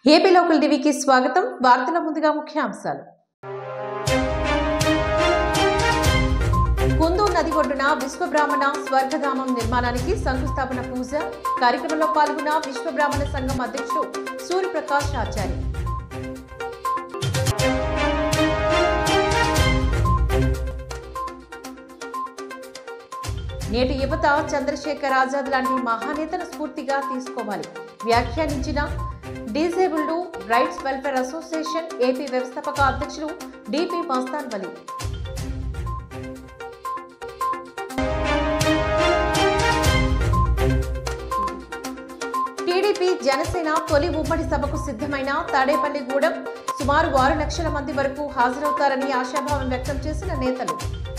AP local టీవీకి స్వాగతం వార్తల ముందుగా ముఖ్యాంశాలు కుందు నది ఒడ్డున విశ్వబ్రాహ్మణ స్వర్గధామం నిర్మాణానికి శంకుస్థాపన పూజ కార్యక్రమంలో పాల్గొన్న విశ్వబ్రాహ్మణ సంఘం అధ్యక్షుడు సూర్యప్రకాష్ ఆచారి నేటి యువత చంద్రశేఖర్ ఆజాద్ లాంటి మహానేతను స్ఫూర్తిగా తీసుకోవాలి వ్యాఖ్యానించిన disabled rights welfare association AP వ్యవస్థాపక అధ్యక్షులు డిపి మస్తాన్ వలి టీడీపీ జనసేన తొలి ఉమ్మడి సభకు సిద్ధమైన తాడేపల్లిగూడెం సుమారు ఆరు లక్షల మంది వరకు హాజరవుతారని ఆశాభావం వ్యక్తం చేసిన నేతలు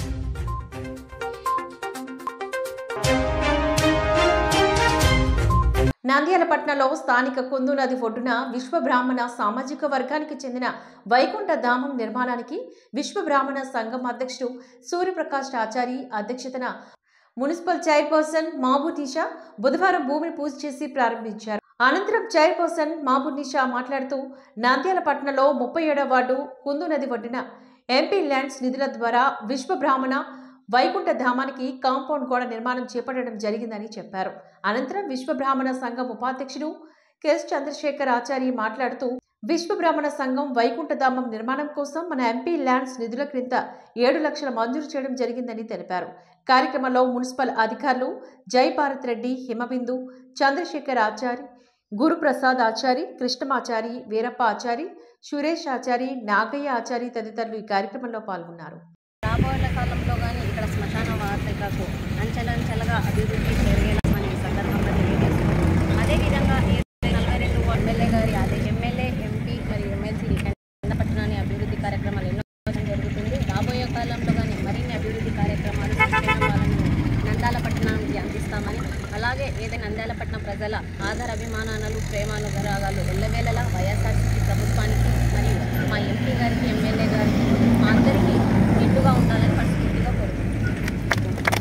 నంద్యాల పట్టణంలో స్థానిక కుందు నది ఒడ్డున విశ్వ బ్రాహ్మణ సామాజిక వర్గానికి చెందిన వైకుంఠ ధామం నిర్మాణానికి విశ్వ బ్రాహ్మణ సంఘం అధ్యక్షుడు సూర్యప్రకాష్ ఆచారి అధ్యక్షతన మున్సిపల్ చైర్పర్సన్ మాబునీషా బుధవారం భూమిని పూజ చేసి ప్రారంభించారు అనంతరం చైర్పర్సన్ మాబునీషా మాట్లాడుతూ నంద్యాల పట్టణంలో ముప్పై ఏడవ వార్డు కుందు నది ఒడ్డున ఎంపీ ల్యాండ్స్ నిధుల ద్వారా విశ్వ బ్రాహ్మణ వైకుంఠ ధామానికి కాంపౌండ్ గోడ నిర్మాణం చేపట్టడం జరిగిందని చెప్పారు అనంతరం విశ్వ బ్రాహ్మణ సంఘం ఉపాధ్యక్షుడు కెఎస్ చంద్రశేఖర్ ఆచారి మాట్లాడుతూ విశ్వ బ్రాహ్మణ సంఘం వైకుంఠ ధామం నిర్మాణం కోసం మన ఎంపీ ల్యాండ్స్ నిధుల క్రింద ఏడు లక్షల మంజూరు చేయడం జరిగిందని తెలిపారు కార్యక్రమంలో మున్సిపల్ అధికారులు జై భారత్ రెడ్డి హిమబిందు చంద్రశేఖర్ ఆచారి గురుప్రసాద్ ఆచారి కృష్ణమాచారి వీరప్ప ఆచారి సురేష్ ఆచారి నాగయ్య ఆచారి తదితరులు ఈ కార్యక్రమంలో పాల్గొన్నారు రాబోయే కాలంలో కానీ ఇక్కడ శ్మశాన వార్తకు అంచెలంచెలుగా అభివృద్ధి జరిగేలా మనం ఈ సందర్భంగా తెలియజేస్తున్నాం అదేవిధంగా ఈ నలభై రెండు ఎమ్మెల్యే గారి అదే ఎమ్మెల్యే ఎంపీ మరియు ఎమ్మెల్సీ కింద పట్టణాన్ని అభివృద్ధి కార్యక్రమాలు ఎన్నో చేయడం జరుగుతుంది రాబోయే కాలంలో కానీ మరిన్ని అభివృద్ధి కార్యక్రమాలు సంక్షేమ పాలనను నందాల పట్టణానికి అందిస్తామని అలాగే ఏదైనా నంద్యాల పట్టణం ప్రజల ఆధార అభిమానాలు ప్రేమానురాగాలు ఎల్లవేళలా వైఎస్ఆర్సీపీ ప్రభుత్వానికి మరియు మా ఎంపీ గారికి ఎమ్మెల్యే గారికి మా అందరికీ నిండుగా ఉండాలని మనస్ఫూర్తిగా కోరుకుంటున్నాను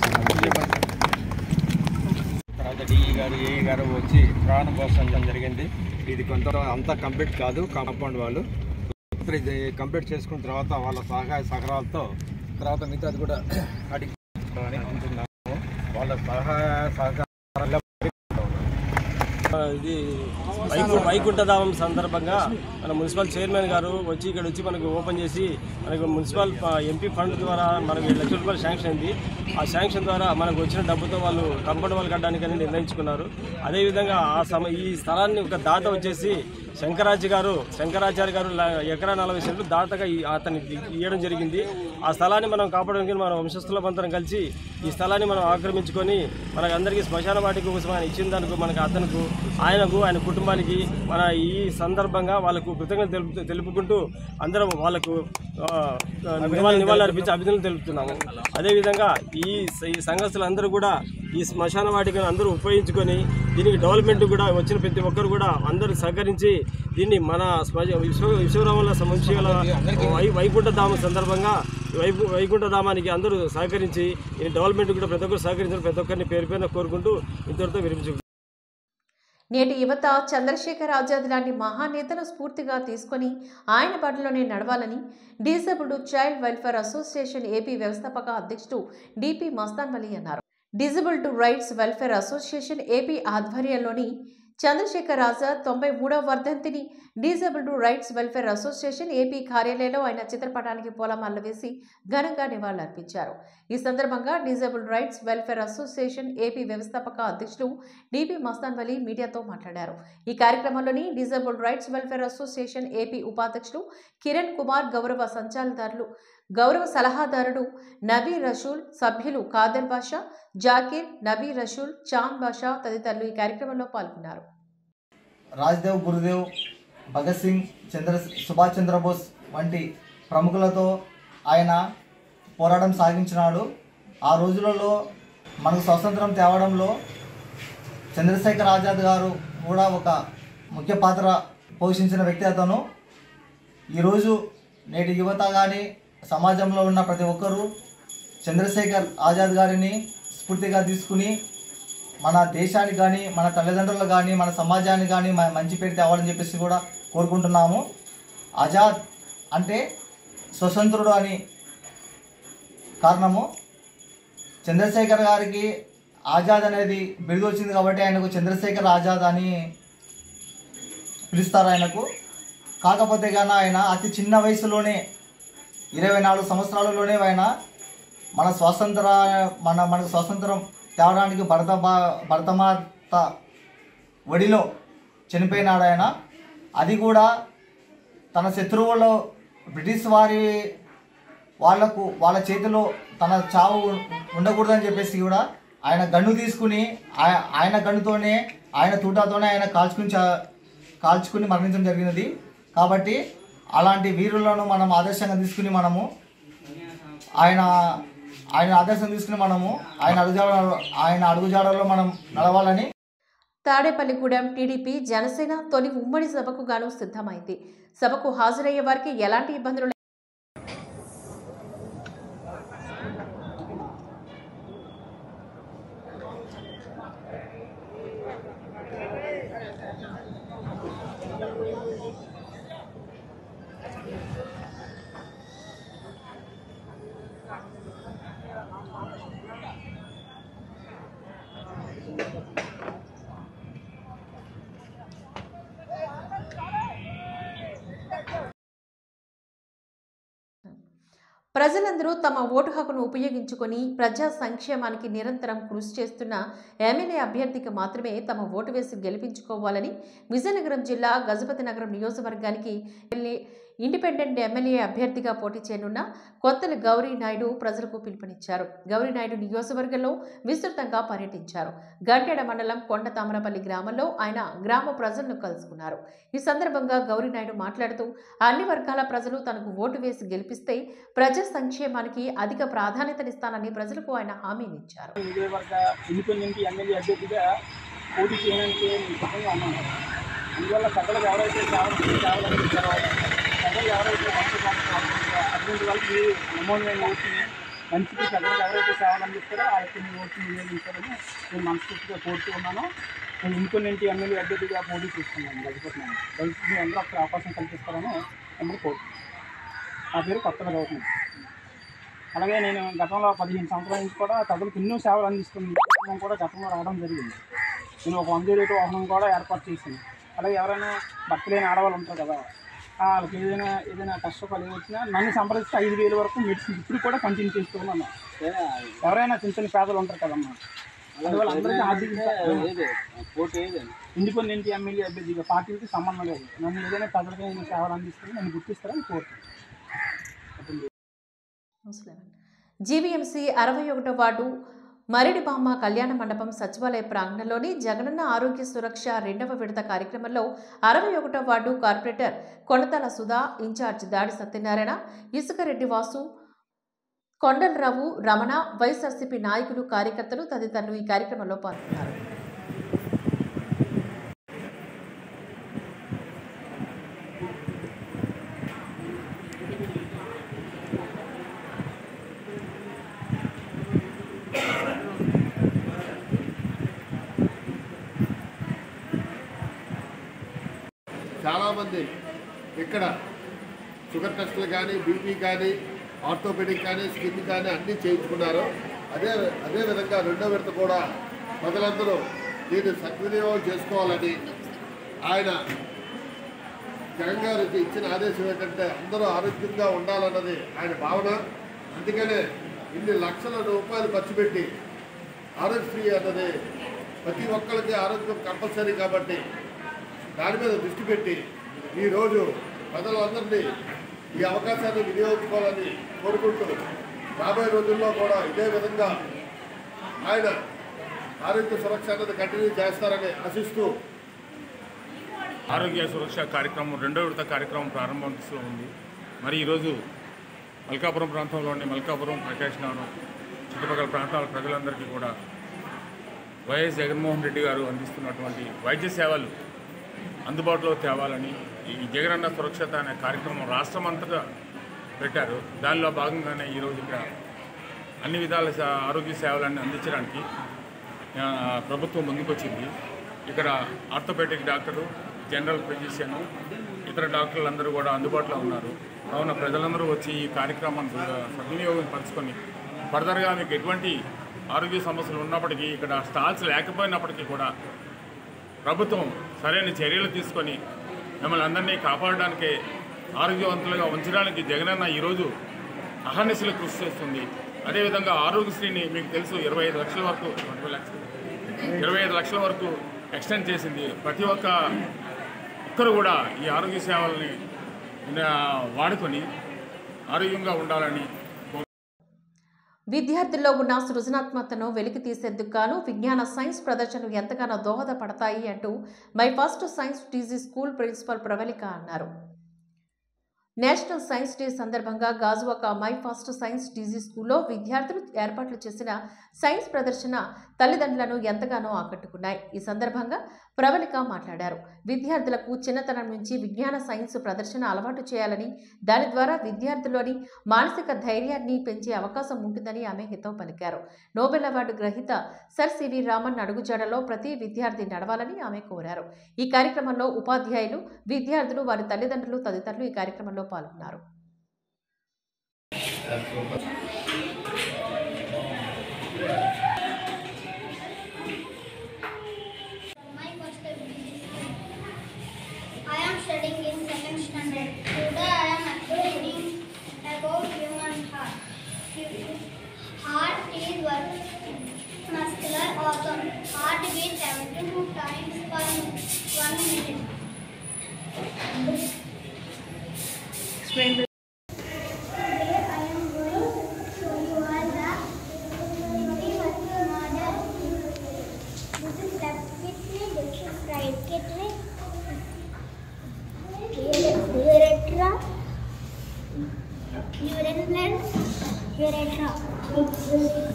తర్వాత డిఈ గారు ఏఈ గారు వచ్చి ప్రాణం పోసడం జరిగింది ఇది కొంత అంతా కంప్లీట్ కాదు కాంపౌండ్ వాళ్ళు ఇప్పుడు ఇది కంప్లీట్ చేసుకున్న తర్వాత వాళ్ళ సహాయ సహకారాలతో తర్వాత మిగతాది కూడా అడిగి అనుకుంటున్నాము వాళ్ళ సహాయ సహకారాలు ఇది వైకు వైకుంఠధామం సందర్భంగా మన మున్సిపల్ చైర్మన్ గారు వచ్చి ఇక్కడ వచ్చి మనకు ఓపెన్ చేసి మనకు మున్సిపల్ ఎంపీ ఫండ్ ద్వారా మనకు ఏడు లక్షల రూపాయలు శాంక్షన్ అయింది ఆ శాంక్షన్ ద్వారా మనకు వచ్చిన డబ్బుతో వాళ్ళు కంపౌండ్ వాళ్ళు కట్టడానికి అని నిర్ణయించుకున్నారు అదేవిధంగా ఆ సమ ఈ స్థలాన్ని ఒక దాత వచ్చేసి శంకరాచార్య గారు శంకరాచార్య గారు ల- ఎకరా నలభై సెంట్లు దాతగా ఈ- అతనికి ఇవ్వడం జరిగింది ఆ స్థలాన్ని మనం కాపాడడానికి మన వంశస్థులమంతరం కలిసి ఈ స్థలాన్ని మనం ఆక్రమించుకొని మనకు అందరికీ శ్మశాన వాటిక కోసం ఆయన ఇచ్చిన దానికి మనకు అతనుకు ఆయనకు ఆయన కుటుంబానికి మన ఈ సందర్భంగా వాళ్ళకు కృతజ్ఞత తెలుపు తెలుపుకుంటూ అందరం వాళ్ళకు ఆ, నివాళులు నివాళులు అర్పించి అభినందనలు తెలుపుతున్నాము అదేవిధంగా ఈ స- ఈ సంఘస్థులందరూ కూడా ఈ శ్మశాన వాటికను అందరూ ఉపయోగించుకొని దీనికి డెవలప్మెంట్ కూడా వచ్చిన ప్రతి ఒక్కరు కూడా అందరూ సహకరించి దీన్ని మన శ్మశ- విశ్వ విశ్వరాముల సంశయాల వై వైకుంఠ ధామం సందర్భంగా వైపు వైకుంఠ ధామానికి అందరూ సహకరించి ఈ డెవలప్మెంట్ కూడా ప్రతి ఒక్కరు సహకరించడం ప్రతి ఒక్కరిని పేరు పేరున కోరుకుంటూ ఇంతటితో విరమించు నేటి యువత చంద్రశేఖర్ ఆజాద్ లాంటి మహానేతను స్ఫూర్తిగా తీసుకొని ఆయన బాటలోనే నడవాలని disabled child welfare association AP వ్యవస్థాపక అధ్యక్షుడు డిపి మస్తాన్ వలి అన్నారు disabled rights welfare association AP ఆధ్వర్యంలోని చంద్రశేఖర్ ఆజాద్ తొంభై మూడవ వర్ధంతిని disabled rights welfare association AP కార్యాలయంలో ఆయన చిత్రపటానికి పూలమాల వేసి ఘనంగా నివాళులర్పించారు ఈ సందర్భంగా disabled rights welfare association AP వ్యవస్థాపక అధ్యక్షుడు డిపి మస్తాన్ వలి మీడియాతో మాట్లాడారు ఈ కార్యక్రమంలోని disabled rights welfare association AP ఉపాధ్యక్షుడు కిరణ్ కుమార్ గౌరవ సంచాలదారులు గౌరవ సలహాదారుడు నబీ రషూల్ సభ్యులు కాదర్ బాషా జాకీర్ నబీ రషూల్ చాంద్ బాషా తదితరులు ఈ కార్యక్రమంలో పాల్గొన్నారు రాజ్దేవ్ గురుదేవ్ భగత్ సింగ్ చంద్ర సుభాష్ చంద్రబోస్ వంటి ప్రముఖులతో ఆయన పోరాటం సాగించినాడు ఆ రోజులలో మనకు స్వతంత్రం తేవడంలో చంద్రశేఖర్ ఆజాద్ గారు కూడా ఒక ముఖ్య పాత్ర పోషించిన వ్యక్తి అతను ఈరోజు నేటి యువత కానీ సమాజంలో ఉన్న ప్రతి ఒక్కరూ చంద్రశేఖర్ ఆజాద్ గారిని స్ఫూర్తిగా తీసుకుని మన దేశానికి కానీ మన తల్లిదండ్రులకు కానీ మన సమాజానికి కానీ మ- మంచి పేరు తేవాలని చెప్పేసి కూడా కోరుకుంటున్నాము ఆజాద్ అంటే స్వతంత్రుడు అని కారణము చంద్రశేఖర్ గారికి ఆజాద్ అనేది బిరుదు వచ్చింది కాబట్టి ఆయనకు చంద్రశేఖర్ ఆజాద్ అని పిలుస్తారు ఆయనకు కాకపోతే కానీ ఆయన అతి చిన్న వయసులోనే ఇరవై నాలుగు సంవత్సరాలలోనే ఆయన మన స్వాతంత్ర మన మనకు స్వాతంత్రం తేవడానికి భరత బా- భరతమాత ఒడిలో చనిపోయినాడు ఆయన అది కూడా తన శత్రువులు బ్రిటిష్ వారి వాళ్లకు వాళ్ళ చేతిలో తన చావు ఉండకూడదని చెప్పేసి కూడా ఆయన గన్ను తీసుకుని ఆయ- ఆయన గన్నుతోనే ఆయన తూటాతోనే ఆయన కాల్చుకుని చా- కాల్చుకుని మరణించడం జరిగినది కాబట్టి అలాంటి వీరులను మనం ఆదర్శంగా తీసుకుని మనము ఆయన ఆయన ఆదర్శం తీసుకుని మనము ఆయన అడుగుజాడ ఆయన అడుగుజాడలో మనం నడవాలని తాడేపల్లిగూడెం టీడీపీ జనసేన తొలి ఉమ్మడి సభకు గాను సిద్ధమైంది సభకు హాజరయ్యే వారికి ఎలాంటి ఇబ్బందులు లే- ప్రజలందరూ తమ ఓటు హక్కును ఉపయోగించుకొని ప్రజా సంక్షేమానికి నిరంతరం కృషి చేస్తున్న ఎమ్మెల్యే అభ్యర్థికి మాత్రమే తమ ఓటు వేసి గెలిపించుకోవాలని విజయనగరం జిల్లా గజపతి నగరం నియోజకవర్గానికి ఎమ్మెల్యే ఇండిపెండెంట్ ఎమ్మెల్యే అభ్యర్థిగా పోటీ చేయనున్న కొత్తల గౌరీ నాయుడు ప్రజలకు పిలుపునిచ్చారు గౌరీ నాయుడు నియోజకవర్గంలో విస్తృతంగా పర్యటించారు గంటెడ మండలం కొండ తామరపల్లి గ్రామంలో ఆయన గ్రామ ప్రజలను కలుసుకున్నారు ఈ సందర్భంగా గౌరీ నాయుడు మాట్లాడుతూ అన్ని వర్గాల ప్రజలు తనకు ఓటు వేసి గెలిపిస్తే ప్రజా సంక్షేమానికి అధిక ప్రాధాన్యతనిస్తానని ప్రజలకు ఆయన హామీనిచ్చారు విజయవర్గ ఇండిపెండెంట్ ఎమ్మెల్యే అభ్యర్థిగా పోటీ చేయడానికి నేను సిద్ధంగా ఉన్నాను అందువల్ల ప్రజలకు ఎవరైతే సేవలు సేవలు అందించారో ప్రజలు ఎవరైతే మంచి అటువంటి వాళ్ళకి నమోదైన ఓటుని మంచికి ప్రజలకు ఎవరైతే సేవలు అందిస్తారో ఆ యొక్క మీ ఓటుని వినియోగించారని నేను మనస్ఫూర్తిగా కోరుతూ ఉన్నాను నేను ఇండిపెండెంట్ ఎమ్మెల్యే అభ్యర్థిగా పోటీ చేస్తున్నాను గడిపోతున్నాను దయచేసి మీ అందరూ ఒక అవకాశం కల్పిస్తారని మిమ్మల్ని కోరుతున్నాను నా పేరు కొత్తగా గౌతమ్ అలాగే నేను గతంలో పదిహేను సంవత్సరాల నుంచి కూడా ప్రజలకు ఎన్నో సేవలు అందిస్తుంది వాహనం కూడా గతంలో రావడం జరిగింది నేను ఒక వంద రేటు వాహనం కూడా ఏర్పాటు చేసింది అలాగే ఎవరైనా భర్త లేని ఆడవాళ్ళు ఉంటారు కదా ఆ వాళ్ళకి ఏదైనా ఏదైనా కష్టపడి వచ్చినా నన్ను సంప్రదిస్తే ఐదు వేల వరకు మెడిసిన్ ఇప్పుడు కూడా కంటిన్యూ చేస్తూ ఉన్నాను ఎవరైనా చిన్న చిన్న పేదలు ఉంటారు కదమ్మా అందువల్ల అందరికీ ఆర్థిక ఇండిపెండెంట్ ఎమ్మెల్యే అభ్యర్థిగా పార్టీకి సంబంధం లేదు నన్ను ఏదైనా ప్రజలకి ఏదైనా సేవలు అందిస్తే నన్ను గుర్తిస్తారని కోరుతున్నాను జీవీఎంసీ అరవై ఒకటో వార్డు మరిడిబామ్మ కళ్యాణ మండపం సచివాలయ ప్రాంగణంలోని జగనన్న ఆరోగ్య సురక్ష రెండవ విడత కార్యక్రమంలో అరవై ఒకటో ward corporator Konathala Sudha in charge Dadi Satyanarayana ఇసుకరెడ్డి Vasu Kondalarao Ramana YSRCP నాయకులు కార్యకర్తలు తదితరులు ఈ కార్యక్రమంలో పాల్గొన్నారు చాలామంది ఇక్కడ షుగర్ టెస్టులు కానీ బీపీ కానీ ఆర్థోపెడిక్ కానీ స్కిన్ కానీ అన్నీ చేయించుకున్నారు అదే అదేవిధంగా రెండో విడత కూడా ప్రజలందరూ దీన్ని సద్వినియోగం చేసుకోవాలని ఆయన జగన్ గారు ఇచ్చిన ఆదేశం ఏంటంటే అందరూ ఆరోగ్యంగా ఉండాలన్నది ఆయన భావన అందుకనే ఇన్ని లక్షల రూపాయలు ఖర్చు పెట్టి ఆరోగ్యశ్రీ అన్నది ప్రతి ఒక్కరికి ఆరోగ్యం కంపల్సరీ కాబట్టి దాని మీద దృష్టి పెట్టి ఈరోజు ప్రజలందరినీ ఈ అవకాశాన్ని వినియోగించుకోవాలని కోరుకుంటూ రాబోయే రోజుల్లో కూడా ఇదే విధంగా ఆయన ఆరోగ్య సురక్ష అన్నది కంటిన్యూ చేస్తారని ఆశిస్తూ ఆరోగ్య సురక్ష కార్యక్రమం రెండో విడత కార్యక్రమం ప్రారంభిస్తూ ఉంది మరి ఈరోజు మల్కాపురం ప్రాంతంలోని మల్కాపురం ప్రకాష్ నగరం చుట్టుపక్కల ప్రాంతాల ప్రజలందరికీ కూడా వైఎస్ జగన్మోహన్ రెడ్డి గారు అందిస్తున్నటువంటి వైద్య సేవలు అందుబాటులో తేవాలని ఈ జగనన్న సురక్షత అనే కార్యక్రమం రాష్ట్రం అంతటా పెట్టారు దానిలో భాగంగానే ఈరోజు ఇక్కడ అన్ని విధాల స- ఆరోగ్య సేవలన్నీ అందించడానికి ఆ, ప్రభుత్వం ముందుకొచ్చింది ఇక్కడ ఆర్థోపెడిక్ డాక్టరు జనరల్ ఫిజిషియన్ ఇతర డాక్టర్లు అందరూ కూడా అందుబాటులో ఉన్నారు కావున ప్రజలందరూ వచ్చి ఈ కార్యక్రమాన్ని స- సద్వినియోగం పరుచుకొని ఫర్దర్గా మీకు ఎటువంటి ఆరోగ్య సమస్యలు ఉన్నప్పటికీ ఇక్కడ స్టాల్స్ లేకపోయినప్పటికీ కూడా ప్రభుత్వం సరైన చర్యలు తీసుకొని మిమ్మల్ని అందరినీ కాపాడడానికి ఆరోగ్యవంతులుగా ఉంచడానికి జగనన్న ఈరోజు అహర్నిశలు కృషి చేస్తుంది అదేవిధంగా ఆరోగ్యశ్రీని మీకు తెలుసు ఇరవై ఐదు లక్షల వరకు ఇరవై ఐదు లక్షల వరకు ఎక్స్టెండ్ చేసింది ప్రతి ఒక్క ఒక్కరు కూడా ఈ ఆరోగ్య సేవల్ని ఆ, వాడుకొని ఆరోగ్యంగా ఉండాలని విద్యార్థుల్లో ఉన్న సృజనాత్మకతను వెలికి తీసేందుకు గాను విజ్ఞాన సైన్స్ ప్రదర్శనలు ఎంతగానో దోహదపడతాయి అంటూ my first science TG school principal Pravalika అన్నారు నేషనల్ సైన్స్ డే సందర్భంగా Gajuwaka my first science TG స్కూల్లో విద్యార్థులు ఏర్పాట్లు చేసిన సైన్స్ ప్రదర్శన తల్లిదండ్రులను ఎంతగానో ఆకట్టుకున్నాయి ఈ సందర్భంగా ప్రవళిక మాట్లాడారు విద్యార్థులకు చిన్నతనం నుంచి విజ్ఞాన సైన్స్ ప్రదర్శన అలవాటు చేయాలని దాని ద్వారా విద్యార్థుల్లోని మానసిక ధైర్యాన్ని పెంచే అవకాశం ఉంటుందని ఆమె హితవు పలికారు నోబెల్ అవార్డు గ్రహీత సర్ సివి రామన్ అడుగుజాడలో ప్రతి విద్యార్థి నడవాలని ఆమె కోరారు ఈ కార్యక్రమంలో ఉపాధ్యాయులు విద్యార్థులు వారి తల్లిదండ్రులు తదితరులు ఈ కార్యక్రమంలో పాల్గొన్నారు My first I am studying in second standard. Today I am explaining about human heart. Heart is one muscular organ. Heart beats 72 times per one minute. Today I am going to show you all the universal model this is left kidney, this is right kidney. Here is urethra, urine gland, urethra.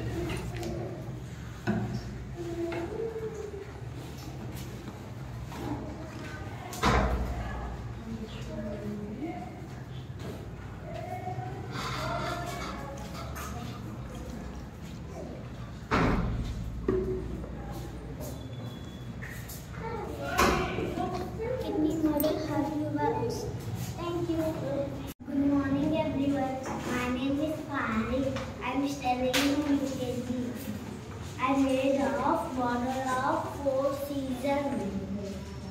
Kidney model have you works. Thank you. Good morning everyone. My name is Pari. I'm studying in UKG. I made of model of four seasons.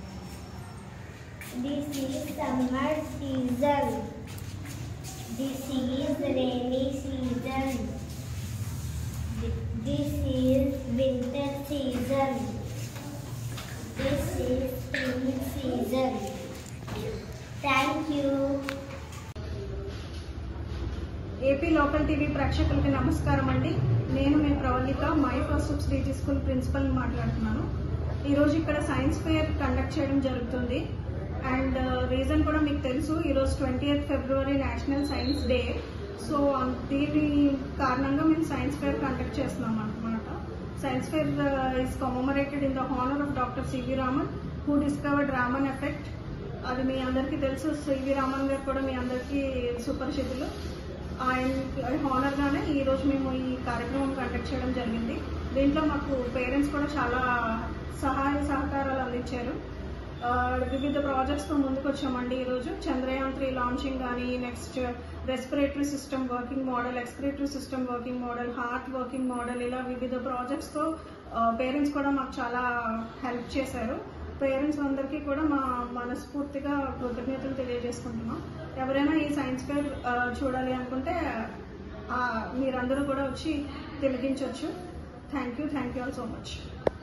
This is summer season. This is rainy season. This is winter season. This is spring season. Thank you. AP local TV ప్రేక్షకులకి నమస్కారం అండి నేను మీ Pravalika my first stage school principal మాట్లాడుతున్నాను ఈరోజు ఇక్కడ science fair conduct చేయడం జరుగుతుంది అండ్ రీజన్ కూడా మీకు తెలుసు ఈరోజు twenty February national science day so దీని కారణంగా మేము సైన్స్ ఫెయిర్ కండక్ట్ చేస్తున్నాం అనమాట science fair is commemorated in the honour of doctor CV Raman who discovered Raman effect అది మీ అందరికీ తెలుసు సివి రామన్ గారు కూడా మీ అందరికీ సుపరిచితులు ఆయన హానర్గానే ఈ రోజు మేము ఈ కార్యక్రమం కండక్ట్ చేయడం జరిగింది దీంట్లో మాకు పేరెంట్స్ కూడా చాలా సహాయ సహకారాలు అందించారు ఆ, వివిధ ప్రాజెక్ట్స్తో ముందుకు వచ్చామండి ఈరోజు చంద్రయాన్ త్రీ లాంచింగ్ కానీ next respiratory system working model expiratory system working model heart working model ఇలా వివిధ ప్రాజెక్ట్స్తో పేరెంట్స్ కూడా మాకు చాలా హెల్ప్ చేశారు పేరెంట్స్ అందరికీ కూడా మా మనస్ఫూర్తిగా కృతజ్ఞతలు తెలియజేసుకుంటున్నాం ఎవరైనా ఈ సైన్స్ ఫేర్ చూడాలి అనుకుంటే ఆ, మీరందరూ కూడా వచ్చి తిలకించవచ్చు thank you thank you all so much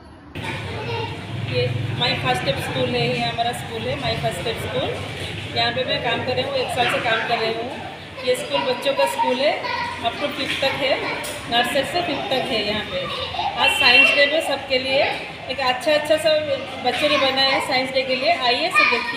ये माई फर्स्ट स्टेप स्कूल है ये हमारा स्कूल है माई फर्स्ट स्टेप स्कूल यहाँ पे मैं काम कर रही हूँ एक साल से काम कर रही हूँ ये स्कूल बच्चों का स्कूल है अप टू फिफ्थ तक है नर्सरी से फिफ्थ तक है यहाँ पे आज साइंस डे में सबके लिए एक अच्छा अच्छा सा बच्चों ने बनाया है साइंस डे के लिए आइए सब देखिए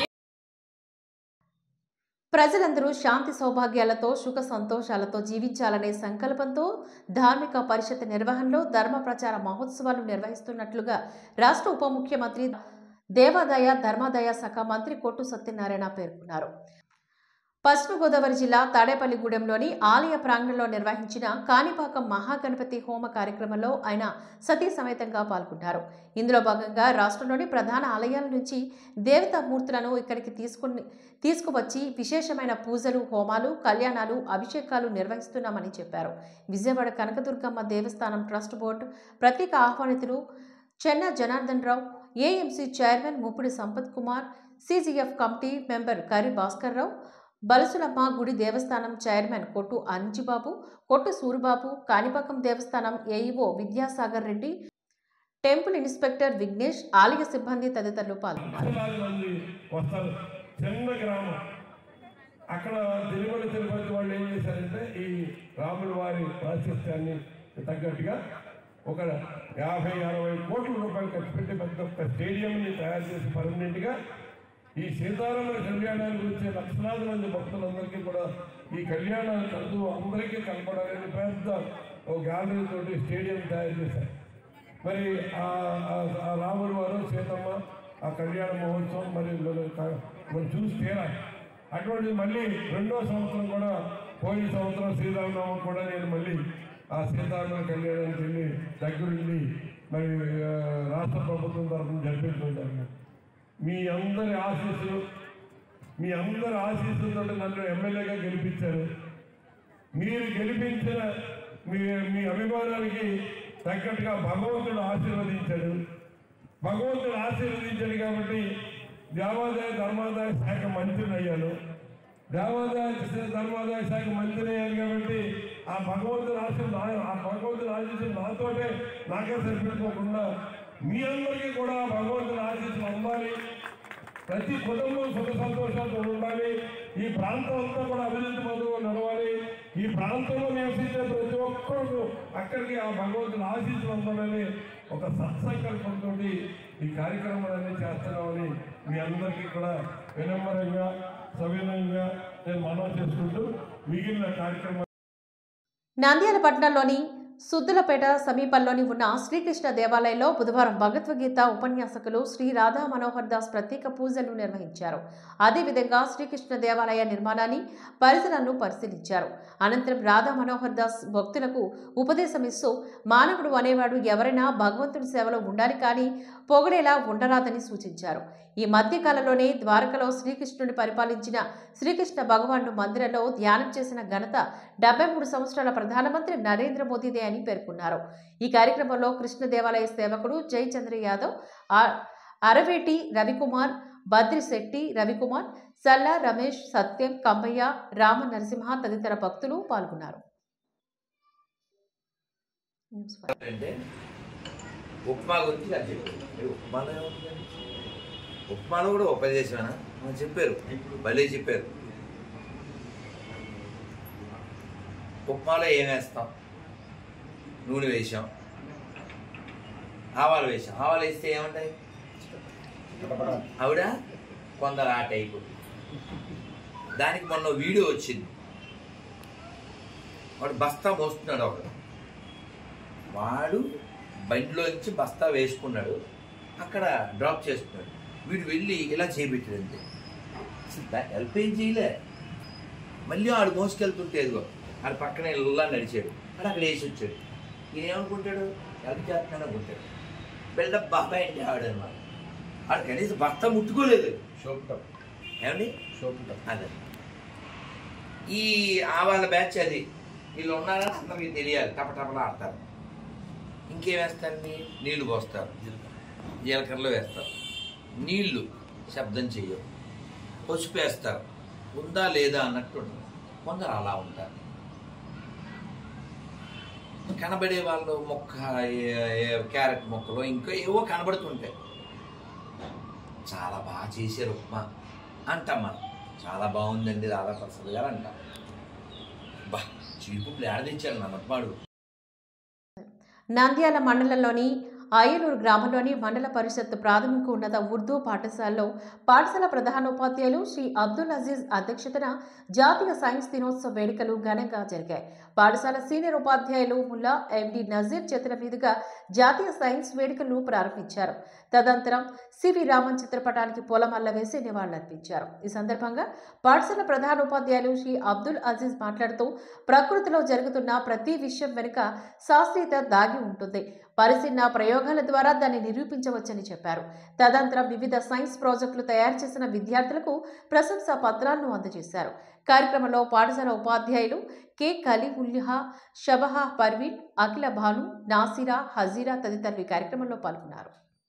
ప్రజలందరూ శాంతి సౌభాగ్యాలతో సుఖ సంతోషాలతో జీవించాలనే సంకల్పంతో ధార్మిక పరిషత్ నిర్వహణలో ధర్మ ప్రచార మహోత్సవాలు నిర్వహిస్తున్నట్లుగా రాష్ట్ర ఉప ముఖ్యమంత్రి దేవాదాయ ధర్మాదాయ శాఖ మంత్రి కొట్టు సత్యనారాయణ పేర్కొన్నారు పశ్చిమ గోదావరి జిల్లా తాడేపల్లిగూడెంలోని ఆలయ ప్రాంగణంలో నిర్వహించిన కాణిపాకం మహాగణపతి హోమ కార్యక్రమంలో ఆయన సతీ సమేతంగా పాల్గొన్నారు ఇందులో భాగంగా రాష్ట్రంలోని ప్రధాన ఆలయాల నుంచి దేవతామూర్తులను ఇక్కడికి తీసుకుని తీసుకువచ్చి విశేషమైన పూజలు హోమాలు కళ్యాణాలు అభిషేకాలు నిర్వహిస్తున్నామని చెప్పారు విజయవాడ కనకదుర్గమ్మ దేవస్థానం ట్రస్ట్ బోర్డు ప్రత్యేక ఆహ్వానితులు Chenna Janardhan Rao AMC chairman Muppidi Sampath Kumar CGF committee member Kari Bhaskar రావు బలసులమ్మ గుడి దేవస్థానం చైర్మన్ కొట్టు అంజిబాబు కొట్టు సూరిబాబు కాణిపాకం దేవస్థానం AEO Vidyasagar Reddy temple inspector Vignesh ఆలయ సిబ్బంది తదితరులు పాల్గొన్నారు లక్షలాది మంది వస్తారు చిన్న గ్రామం అక్కడ తిరుమల తిరుపతి వాళ్ళు ఏం చేశారంటే ఈ రాముల వారి ప్రాశస్త్యాన్ని తగ్గట్టుగా ఒక యాభై అరవై కోట్ల రూపాయలు ఖర్చు పెట్టి పెద్ద ఒక స్టేడియంని తయారు చేసి పర్మనెంట్గా ఈ సీతారాముల కళ్యాణానికి వచ్చే లక్షలాది మంది భక్తులందరికీ కూడా ఈ కళ్యాణాలు కలుతూ అందరికీ కనపడాలని పెద్ద ఒక గ్యాలరీ తోటి స్టేడియం తయారు చేశారు మరి ఆ ఆ- ఆ రాముడు వారు సీతమ్మ ఆ కళ్యాణ మహోత్సవం మరి మనం క- మనం చూసి తీరాలి అటువంటి మళ్ళీ రెండో సంవత్సరం కూడా పోయిన సంవత్సరం శ్రీరామనామం కూడా నేను మళ్ళీ ఆ సీతారామ కళ్యాణానికి వెళ్ళి దగ్గరుండి మరి ఆ, రాష్ట్ర ప్రభుత్వం తరఫున జరిపించుకుంటాను మీ అందరి ఆశీస్సులు మీ అందరి ఆశీస్సులతో నన్ను ఎమ్మెల్యేగా గెలిపించారు మీరు గెలిపించిన మీ మీ అభిమానానికి తగ్గట్టుగా భగవంతుడు ఆశీర్వదించాడు భగవంతుడు ఆశీర్వదించాడు కాబట్టి దేవాదాయ ధర్మాదాయ శాఖ మంత్రిని అయ్యాను దేవాదాయ శ- ధర్మాదాయ శాఖ మంత్రిని అయ్యాను కాబట్టి ఆ భగవంతుడు ఆశీర్వ ఆ భగవంతుడు ఆశీస్సులు నాతోటే నాకే సరిపెట్టుకోకుండా మీ అందరికీ కూడా ఆ భగవంతుడు ఆశీస్సులు అందాలి ప్రతి కుటుంబం సుఖ సంతోషాలతో ఉండాలి ఈ ప్రాంతం అంతా కూడా అభివృద్ధి పదవులు నడవాలి ఈ ప్రాంతంలో నివసించే ప్రతి ఒక్కరు అక్కడికి ఆ భగవంతుని ఆశీస్సులు ఉండాలని ఒక సత్సంకల్పంతో ఈ కార్యక్రమాలన్నీ చేస్తున్నామని మీ అందరికీ కూడా వినమ్రంగా సవినయంగా నేను మనవి చేసుకుంటూ మిగిలిన కార్యక్రమాలు నంద్యాల పట్టణంలోని సుద్దులపేట సమీపంలోని ఉన్న శ్రీకృష్ణ దేవాలయంలో బుధవారం భగవద్గీత ఉపన్యాసకులు శ్రీ రాధా మనోహర్ దాస్ ప్రత్యేక పూజలు నిర్వహించారు అదేవిధంగా శ్రీకృష్ణ దేవాలయ నిర్మాణాన్ని పరిసరాలను పరిశీలించారు అనంతరం రాధా మనోహర్ దాస్ భక్తులకు ఉపదేశం ఇస్తూ మానవుడు అనేవాడు ఎవరైనా భగవంతుడి సేవలో ఉండాలి కానీ పొగడేలా ఉండరాదని సూచించారు ఈ మధ్య కాలంలోనే ద్వారకలో శ్రీకృష్ణుని పరిపాలించిన శ్రీకృష్ణ భగవానుడు మందిరంలో ధ్యానం చేసిన ఘనత డెబ్బై మూడు సంవత్సరాల ప్రధానమంత్రి నరేంద్ర మోదీదే అని పేర్కొన్నారు ఈ కార్యక్రమంలో కృష్ణ దేవాలయ సేవకుడు జయచంద్ర యాదవ్ ఆ- అరవేటి రవికుమార్ బద్రిశెట్టి రవికుమార్ సల్లా రమేష్ సత్యం కంబయ్య రామ నరసింహ తదితర భక్తులు పాల్గొన్నారు అంటే ఉప్మా గురించి నాకు చెప్పారు మీరు ఉప్మాలో ఏముందండి ఉప్మాలో కూడా ఉపదేశమేనా ఆ, చెప్పారు భలే చెప్పారు ఉప్మాలో ఏం వేస్తాం నూనె వేసాం ఆవాలు వేసాం ఆవాలు వేస్తే ఏముంటాయి ఆవిడ కొందరు ఆ టైపు దానికి మొన్న వీడియో వచ్చింది వాడు బస్తా మోస్తున్నాడు ఒకడు వాడు బండిలోంచి బస్తా వేసుకున్నాడు అక్కడ డ్రాప్ చేస్తున్నాడు వీడు వెళ్ళి ఇలా చేపెట్టాడు అంతే అసలు దా- హెల్ప్ ఏం చేయలే మళ్ళీ ఆడు మోసుకెళ్తుంటే ఎదుగో ఆడు పక్కన ఇలా నడిచాడు ఆడు అక్కడ వేసి వచ్చాడు ఈయన ఏమనుకుంటాడు హెల్ప్ చేస్తున్నాడు అనుకుంటాడు బిల్డప్ బాబాయ్ అంటే ఆడు అనమాట ఆడు కనీసం బస్తా ముట్టుకోలేదు ఏమండి అదే ఈ ఆవాల బ్యాచ్ అది వీళ్ళు ఉన్నారని అందరికీ తెలియాలి టపటపలా ఆడతారు ఇంకేం వేస్తారండి నీళ్లు పోస్తారు జీలకర్రలో వేస్తారు నీళ్లు శబ్దం చెయ్యవు పసుపు వేస్తారు ఉందా లేదా అన్నట్టు ఉంటుంది కొందరు అలా ఉంటారు కనబడే వాళ్ళు మొక్క ఏ- ఏ- క్యారెట్ మొక్కలు ఇంకా ఏవో కనబడుతుంటాయి చాలా బాగా చేశారు ఉప్మా అంటాం మనం చాలా బాగుందండి రాధాప్రసాద్ గారు అంటాం బా చీపుట్లు ఏడ తెచ్చారు నా మట్మాడు నంద్యాల మండలంలోని అయ్యలూరు గ్రామంలోని మండల పరిషత్ ప్రాథమిక ఉన్నత ఉర్దూ పాఠశాలలో పాఠశాల ప్రధానోపాధ్యాయులు శ్రీ అబ్దుల్ అజీజ్ అధ్యక్షతన జాతీయ సైన్స్ దినోత్సవ వేడుకలు ఘనంగా జరిగాయి పాఠశాల సీనియర్ ఉపాధ్యాయులు ముల్లా ఎండి నజీర్ చేతుల మీదుగా జాతీయ సైన్స్ వేడుకలను ప్రారంభించారు తదనంతరం సివి రామన్ చిత్రపటానికి పూలమాల వేసి నివాళులర్పించారు ఈ సందర్భంగా పాఠశాల ప్రధానోపాధ్యాయులు శ్రీ అబ్దుల్ అజీజ్ మాట్లాడుతూ ప్రకృతిలో జరుగుతున్న ప్రతి విషయం వెనుక శాస్త్రీయత దాగి ఉంటుంది పరిశీలన ప్రయోగాల ద్వారా దాన్ని నిరూపించవచ్చని చెప్పారు తదనంతరం వివిధ సైన్స్ ప్రాజెక్టులు తయారు చేసిన విద్యార్థులకు ప్రశంసా పత్రాలను అందజేశారు కార్యక్రమంలో పాఠశాల ఉపాధ్యాయులు కె కలిహుల్లిహా షబహా పర్వీన్ అఖిల భాను నాసిరా హజీరా తదితరులు ఈ కార్యక్రమంలో పాల్గొన్నారు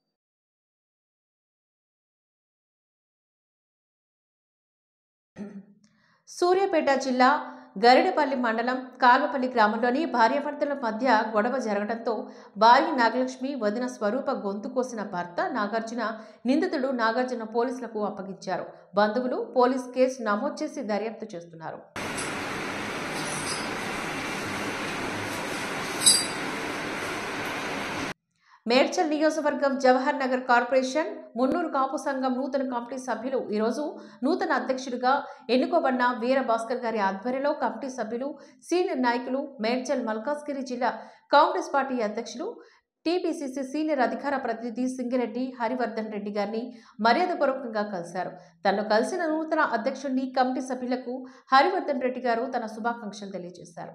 సూర్యాపేట జిల్లా గరిడపల్లి మండలం కాల్వపల్లి గ్రామంలోని భార్యాభర్తల మధ్య గొడవ జరగడంతో భార్య నాగలక్ష్మి వదిన స్వరూప గొంతు కోసిన భర్త నాగార్జున నిందితుడు నాగార్జున పోలీసులకు అప్పగించారు బంధువులు పోలీస్ కేసు నమోదు చేసి దర్యాప్తు చేస్తున్నారు మేడ్చల్ నియోజకవర్గం జవహర్ నగర్ కార్పొరేషన్ మున్నూరు కాపు సంఘం నూతన కమిటీ సభ్యులు ఈరోజు నూతన అధ్యక్షుడిగా ఎన్నుకోబడిన వీర భాస్కర్ గారి ఆధ్వర్యంలో కమిటీ సభ్యులు సీనియర్ నాయకులు మేడ్చల్ మల్కాజ్గిరి జిల్లా కాంగ్రెస్ పార్టీ అధ్యక్షులు టీపీసీసీ సీనియర్ అధికార ప్రతినిధి సింగిరెడ్డి హరివర్ధన్ రెడ్డి గారిని మర్యాదపూర్వకంగా కలిశారు తనను కలిసిన నూతన అధ్యక్షుడిని కమిటీ సభ్యులకు హరివర్ధన్ రెడ్డి గారు తన శుభాకాంక్షలు తెలియజేశారు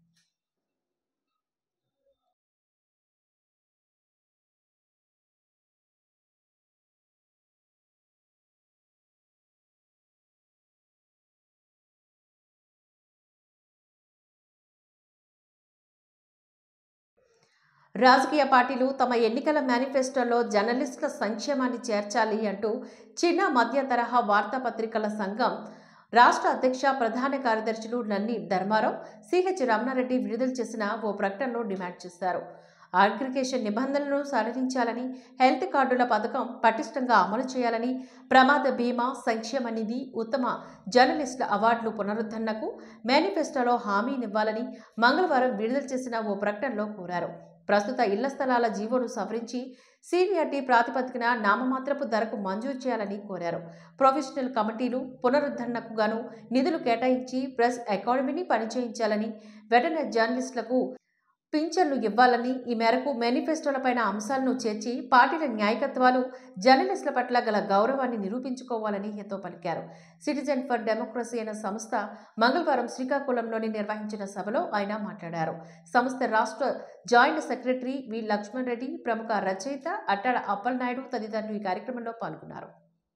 రాజకీయ పార్టీలు తమ ఎన్నికల మేనిఫెస్టోలో జర్నలిస్టుల సంక్షేమాన్ని చేర్చాలి అంటూ చిన్న మధ్య తరహా వార్తాపత్రికల సంఘం రాష్ట్ర అధ్యక్ష ప్రధాన కార్యదర్శులు నన్ని ధర్మారావు సిహెచ్ రమణారెడ్డి విడుదల చేసిన ఓ ప్రకటనలో డిమాండ్ చేశారు అగ్రిగేషన్ నిబంధనలను సడలించాలని హెల్త్ కార్డుల పథకం పటిష్టంగా అమలు చేయాలని ప్రమాద బీమా సంక్షేమ నిధి ఉత్తమ జర్నలిస్టుల అవార్డులు పునరుద్ధరణకు మేనిఫెస్టోలో హామీనివ్వాలని మంగళవారం విడుదల చేసిన ఓ ప్రకటనలో కోరారు ప్రస్తుత ఇళ్ల స్థలాల జీవోను సవరించి సీనియారిటీ ప్రాతిపదికన నామమాత్రపు ధరకు మంజూరు చేయాలని కోరారు ప్రొఫెషనల్ కమిటీలు పునరుద్ధరణకు గాను నిధులు కేటాయించి ప్రెస్ అకాడమీని పనిచేయించాలని వెటనరీ జర్నలిస్టులకు పింఛన్లు ఇవ్వాలని ఈ మేరకు మేనిఫెస్టోలపైన అంశాలను చేర్చి పార్టీల న్యాయకత్వాలు జర్నలిస్టుల పట్ల గల గౌరవాన్ని నిరూపించుకోవాలని హితో పలికారు సిటిజన్ ఫర్ డెమోక్రసీ అనే సంస్థ మంగళవారం శ్రీకాకుళంలోని నిర్వహించిన సభలో ఆయన మాట్లాడారు సంస్థ రాష్ట్ర joint secretary V Lakshman Reddy ప్రముఖ రచయిత అట్టాడ అప్పలనాయుడు తదితరులు ఈ కార్యక్రమంలో పాల్గొన్నారు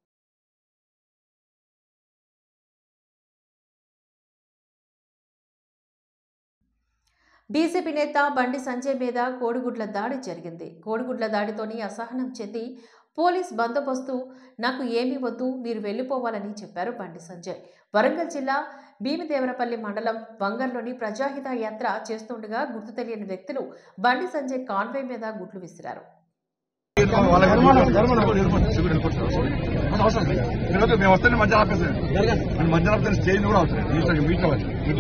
బీజేపీ నేత బండి సంజయ్ మీద కోడిగుడ్ల దాడి జరిగింది కోడిగుడ్ల దాడితోని అసహనం చెంది పోలీస్ బందోబస్తు నాకు ఏమీ వద్దు మీరు వెళ్ళిపోవాలని చెప్పారు బండి సంజయ్ వరంగల్ జిల్లా భీమదేవరపల్లి మండలం వంగర్లోని ప్రజాహిత యాత్ర చేస్తుండగా గుర్తు తెలియని వ్యక్తులు బండి సంజయ్ కాన్వే మీద గుడ్లు విసిరారు మేము వస్తే మధ్య ఆపేసాను మధ్య ఆపితే స్టేజ్ కూడా అవుతుంది మీట్లో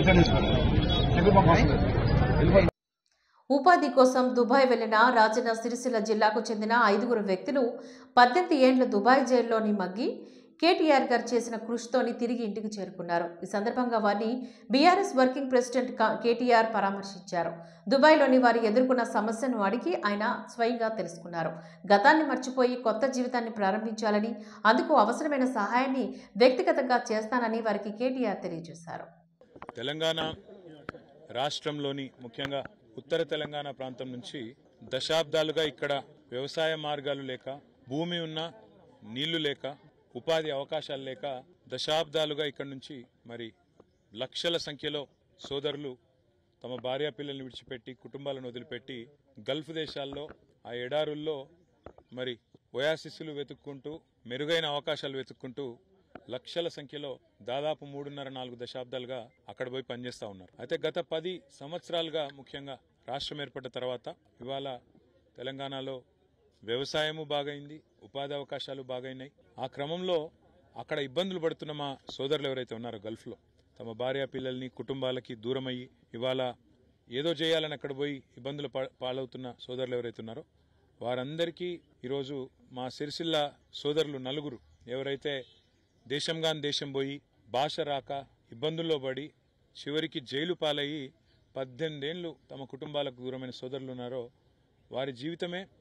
వచ్చి ఉపాధి కోసం దుబాయ్ వెళ్లిన రాజన్న సిరిసిల్ల జిల్లాకు చెందిన ఐదుగురు వ్యక్తులు పద్దెనిమిది ఏండ్ల దుబాయ్ జైల్లోని మగ్గి కేటీఆర్ గారు చేసిన కృషితోని తిరిగి ఇంటికి చేరుకున్నారు ఈ సందర్భంగా వారిని బీఆర్ఎస్ వర్కింగ్ ప్రెసిడెంట్ కా- కేటీఆర్ పరామర్శించారు దుబాయ్లోని వారు ఎదుర్కొన్న సమస్యను అడిగి ఆయన స్వయంగా తెలుసుకున్నారు గతాన్ని మర్చిపోయి కొత్త జీవితాన్ని ప్రారంభించాలని అందుకు అవసరమైన సహాయాన్ని వ్యక్తిగతంగా చేస్తానని వారికి కేటీఆర్ తెలియజేశారు తెలంగాణ రాష్ట్రంలోని ముఖ్యంగా ఉత్తర తెలంగాణ ప్రాంతం నుంచి దశాబ్దాలుగా ఇక్కడ వ్యవసాయ మార్గాలు లేక భూమి ఉన్న నీళ్లు లేక ఉపాధి అవకాశాలు లేక దశాబ్దాలుగా ఇక్కడ నుంచి మరి లక్షల సంఖ్యలో సోదరులు తమ భార్యా పిల్లల్ని విడిచిపెట్టి కుటుంబాలను వదిలిపెట్టి గల్ఫ్ దేశాల్లో ఆ ఎడారుల్లో మరి ఒయాసిస్సులు వెతుక్కుంటూ మెరుగైన అవకాశాలు వెతుక్కుంటూ లక్షల సంఖ్యలో దాదాపు మూడున్నర నాలుగు దశాబ్దాలుగా అక్కడ పోయి పనిచేస్తూ ఉన్నారు అయితే గత పది సంవత్సరాలుగా ముఖ్యంగా రాష్ట్రం ఏర్పడ్డ తర్వాత ఇవాళ తెలంగాణలో వ్యవసాయము బాగైంది ఉపాధి అవకాశాలు బాగైనాయి ఆ క్రమంలో అక్కడ ఇబ్బందులు పడుతున్న మా సోదరులు ఎవరైతే ఉన్నారో గల్ఫ్లో తమ భార్య పిల్లల్ని కుటుంబాలకి దూరమయ్యి ఇవాళ ఏదో చేయాలని అక్కడ పోయి ఇబ్బందులు పా- పాలవుతున్న సోదరులు ఎవరైతే ఉన్నారో వారందరికీ ఈరోజు మా సిరిసిల్ల సోదరులు నలుగురు ఎవరైతే దేశంగాని దేశం పోయి భాష రాక ఇబ్బందుల్లో పడి చివరికి జైలు పాలయ్యి పద్దెనిమిదేళ్ళు తమ కుటుంబాలకు దూరమైన సోదరులు ఉన్నారో వారి జీవితమే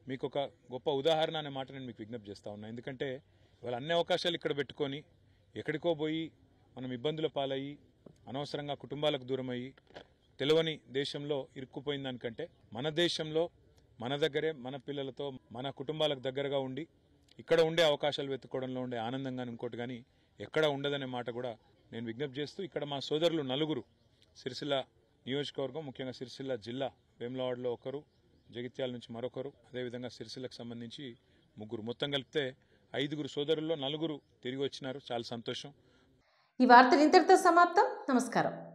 మీకు ఒక గొప్ప ఉదాహరణ అనే మాట నేను మీకు విజ్ఞప్తి చేస్తా ఉన్నా ఎందుకంటే ఇవాళ అన్ని అవకాశాలు ఇక్కడ పెట్టుకొని ఎక్కడికో పోయి మనం ఇబ్బందుల పాలయ్యి అనవసరంగా కుటుంబాలకు దూరమయ్యి తెలియని దేశంలో ఇరుక్కుపోయిన దానికంటే మన దేశంలో మన దగ్గరే మన పిల్లలతో మన కుటుంబాలకు దగ్గరగా ఉండి ఇక్కడ ఉండే అవకాశాలు వెతుక్కోవడంలో ఉండే ఆనందంగా ఇంకోటి కానీ ఎక్కడ ఉండదనే మాట కూడా నేను విజ్ఞప్తి చేస్తూ ఇక్కడ మా సోదరులు నలుగురు సిరిసిల్ల నియోజకవర్గం ముఖ్యంగా సిరిసిల్ల జిల్లా వేములవాడలో ఒకరు జగిత్యాల నుంచి మరొకరు అదేవిధంగా సిరిసిల్లకు సంబంధించి ముగ్గురు మొత్తం కలిపితే ఐదుగురు సోదరుల్లో నలుగురు తిరిగి వచ్చినారు చాలా సంతోషం ఈ వార్తలు ఇంతటితో సమాప్తం నమస్కారం